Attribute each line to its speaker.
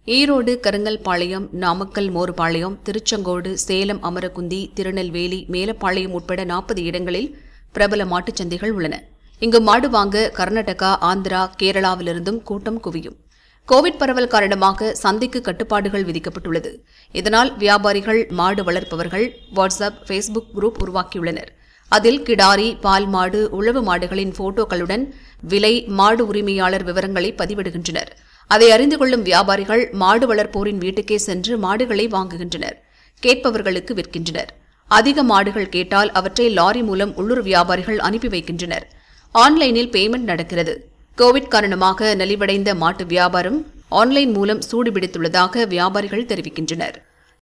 Speaker 1: ஈரோடு கருங்கல்பாளையம் நாமக்கல் மோர்பாளையம் திருச்செங்கோடு சேலம் அமரகுந்தி திருநெல்வேலி மேலப்பாளையம் உட்பட நாற்பது இடங்களில் பிரபல மாட்டுச் சந்தைகள் உள்ளன இங்கு மாடு வாங்க கர்நாடகா ஆந்திரா கேரளாவிலிருந்தும் கூட்டம் குவியும் கோவிட் பரவல் காரணமாக சந்தைக்கு கட்டுப்பாடுகள் விதிக்கப்பட்டுள்ளது இதனால் வியாபாரிகள் மாடு வளர்ப்பவர்கள் வாட்ஸ்அப் ஃபேஸ்புக் குரூப் உருவாக்கியுள்ளனர் அதில் கிடாரி பால் மாடு உழவு மாடுகளின் போட்டோக்களுடன் விலை மாடு உரிமையாளர் விவரங்களை பதிவிடுகின்றனர் அதை அறிந்து கொள்ளும் வியாபாரிகள் மாடு வளர்ப்போரின் வீட்டுக்கே சென்று மாடுகளை வாங்குகின்றனர் கேட்பவர்களுக்கு விற்கின்றனர் அதிக மாடுகள் கேட்டால் அவற்றை லாரி மூலம் உள்ளூர் வியாபாரிகள் அனுப்பி வைக்கின்றனர் ஆன்லைனில் பேமெண்ட் நடக்கிறது கோவிட் காரணமாக நலிவடைந்த மாட்டு வியாபாரம் ஆன்லைன் மூலம் சூடுபிடித்துள்ளதாக வியாபாரிகள் தெரிவிக்கின்றனர்